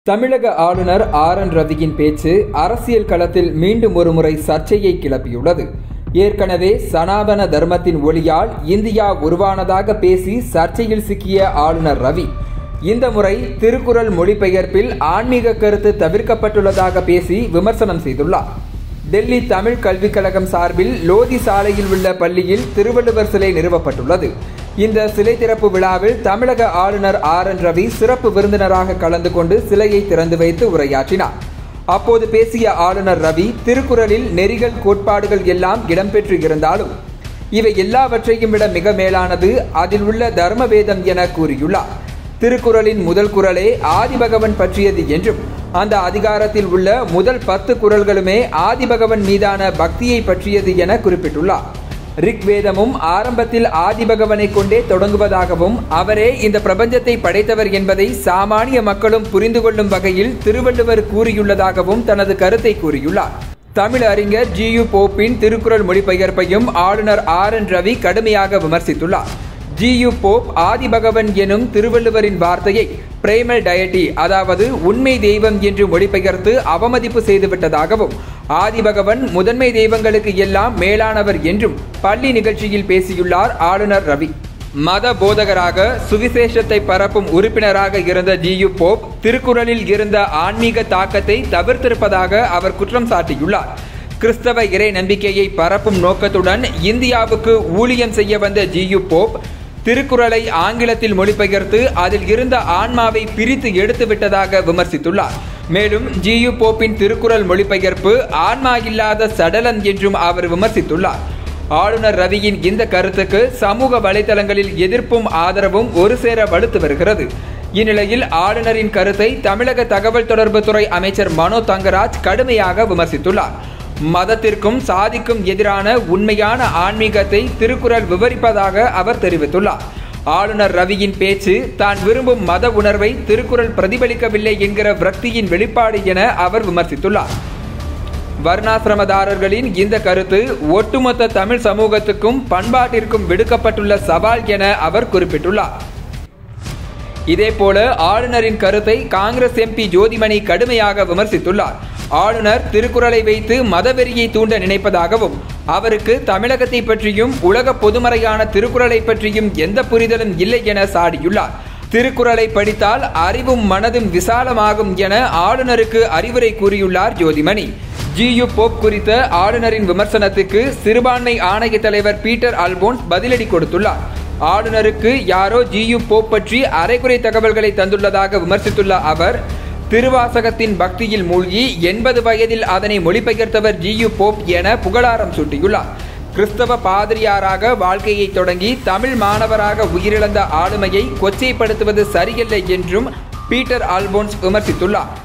தமிழக ஆளுநர் ஆர் என் ரவியின் பேச்சு அரசியல் களத்தில் மீண்டும் ஒருமுறை சர்ச்சையை கிளப்பியுள்ளது ஏற்கனவே சனாதன தர்மத்தின் ஒளியால் இந்தியா உருவானதாக பேசி சர்ச்சையில் சிக்கிய ஆளுநர் ரவி இந்த முறை திருக்குறள் மொழிபெயர்ப்பில் ஆன்மீக கருத்து தவிர்க்கப்பட்டுள்ளதாக பேசி விமர்சனம் செய்துள்ளார் டெல்லி தமிழ் கல்விக் கழகம் சார்பில் லோதி சாலையில் உள்ள பள்ளியில் திருவள்ளுவர் சிலை நிறுவப்பட்டுள்ளது இந்த சிலை திறப்பு விழாவில் தமிழக ஆளுநர் ஆர் என் ரவி சிறப்பு விருந்தினராக கலந்து கொண்டு சிலையை திறந்து வைத்து உரையாற்றினார் அப்போது பேசிய ஆளுநர் ரவி திருக்குறளில் நெறிகள் கோட்பாடுகள் எல்லாம் இடம்பெற்று இருந்தாலும் இவை எல்லாவற்றையும் விட மிக மேலானது அதில் உள்ள தர்ம வேதம் என கூறியுள்ளார் திருக்குறளின் முதல் குரலே ஆதிபகவன் பற்றியது என்றும் அந்த அதிகாரத்தில் உள்ள முதல் பத்து குரல்களுமே ஆதிபகவன் மீதான பக்தியை பற்றியது என குறிப்பிட்டுள்ளார் ரிக்வேதமும் ஆரம்பத்தில் ஆதிபகவனை கொண்டே தொடங்குவதாகவும் அவரே இந்த பிரபஞ்சத்தை படைத்தவர் என்பதை சாமானிய மக்களும் புரிந்து கொள்ளும் வகையில் திருவள்ளுவர் கூறியுள்ளதாகவும் தனது கருத்தை கூறியுள்ளார் தமிழ் அறிஞர் ஜி யு போப்பின் திருக்குறள் மொழிபெயர்ப்பையும் ஆளுநர் ஆர் என் ரவி கடுமையாக விமர்சித்துள்ளார் ஜி யு போப் ஆதிபகவன் எனும் திருவள்ளுவரின் வார்த்தையை பிரேமல் டயட்டி அதாவது உண்மை தெய்வம் என்று மொழிபெயர்த்து அவமதிப்பு செய்துவிட்டதாகவும் ஆதிபகவன் முதன்மை தெய்வங்களுக்கு எல்லாம் மேலானவர் என்றும் பள்ளி நிகழ்ச்சியில் பேசியுள்ளார் ஆளுநர் ரவி மத போதகராக சுவிசேஷத்தை பரப்பும் உறுப்பினராக இருந்த ஜி யு போப் திருக்குறளில் இருந்த ஆன்மீக தாக்கத்தை தவிர்த்திருப்பதாக அவர் குற்றம் சாட்டியுள்ளார் கிறிஸ்தவ இறை நம்பிக்கையை பரப்பும் நோக்கத்துடன் இந்தியாவுக்கு ஊழியம் செய்ய வந்த ஜி யு போப் திருக்குறளை ஆங்கிலத்தில் மொழிபெயர்த்து அதில் இருந்த ஆன்மாவை பிரித்து எடுத்து விட்டதாக விமர்சித்துள்ளார் மேலும் ஜி யு போப்பின் திருக்குறள் மொழிபெயர்ப்பு ஆன்மா இல்லாத சடலம் என்றும் அவர் விமர்சித்துள்ளார் ஆளுநர் ரவியின் இந்த கருத்துக்கு சமூக வலைதளங்களில் எதிர்ப்பும் ஆதரவும் ஒரு சேர வலுத்து வருகிறது இந்நிலையில் ஆளுநரின் கருத்தை தமிழக தகவல் தொடர்பு துறை அமைச்சர் மனோ தங்கராஜ் கடுமையாக விமர்சித்துள்ளார் மதத்திற்கும் சாதிக்கும் எதிரான உண்மையான ஆன்மீகத்தை திருக்குறள் விவரிப்பதாக அவர் தெரிவித்துள்ளார் ஆளுநர் ரவியின் பேச்சு தான் விரும்பும் மத உணர்வை திருக்குறள் பிரதிபலிக்கவில்லை என்கிற விரக்தியின் வெளிப்பாடு என அவர் விமர்சித்துள்ளார் வர்ணாசிரமதாரர்களின் இந்த கருத்து ஒட்டுமொத்த தமிழ் சமூகத்துக்கும் பண்பாட்டிற்கும் விடுக்கப்பட்டுள்ள சவால் என அவர் குறிப்பிட்டுள்ளார் இதேபோல ஆளுநரின் கருத்தை காங்கிரஸ் எம்பி ஜோதிமணி கடுமையாக விமர்சித்துள்ளார் ஆளுநர் திருக்குறளை வைத்து மதவெறியை தூண்ட நினைப்பதாகவும் அவருக்கு தமிழகத்தை பற்றியும் உலக பொதுமறையான திருக்குறளை பற்றியும் எந்த புரிதலும் இல்லை என சாடியுள்ளார் திருக்குறளை படித்தால் அறிவும் மனதும் விசாலமாகும் என ஆளுநருக்கு அறிவுரை கூறியுள்ளார் ஜோதிமணி ஜி யு போப் குறித்த ஆளுநரின் விமர்சனத்துக்கு சிறுபான்மை ஆணைய தலைவர் பீட்டர் அல்போன்ஸ் பதிலடி கொடுத்துள்ளார் ஆளுநருக்கு யாரோ ஜி யு போப் பற்றி அரைக்குறை தகவல்களை தந்துள்ளதாக விமர்சித்துள்ள அவர் திருவாசகத்தின் பக்தியில் மூழ்கி எண்பது வயதில் அதனை மொழிபெயர்த்தவர் ஜி யு போப் என புகழாரம் சூட்டியுள்ளார் கிறிஸ்தவ பாதிரியாராக வாழ்க்கையை தொடங்கி தமிழ் மாணவராக உயிரிழந்த ஆளுமையை கொச்சைப்படுத்துவது சரியில்லை என்றும் பீட்டர் ஆல்போன்ஸ் விமர்சித்துள்ளார்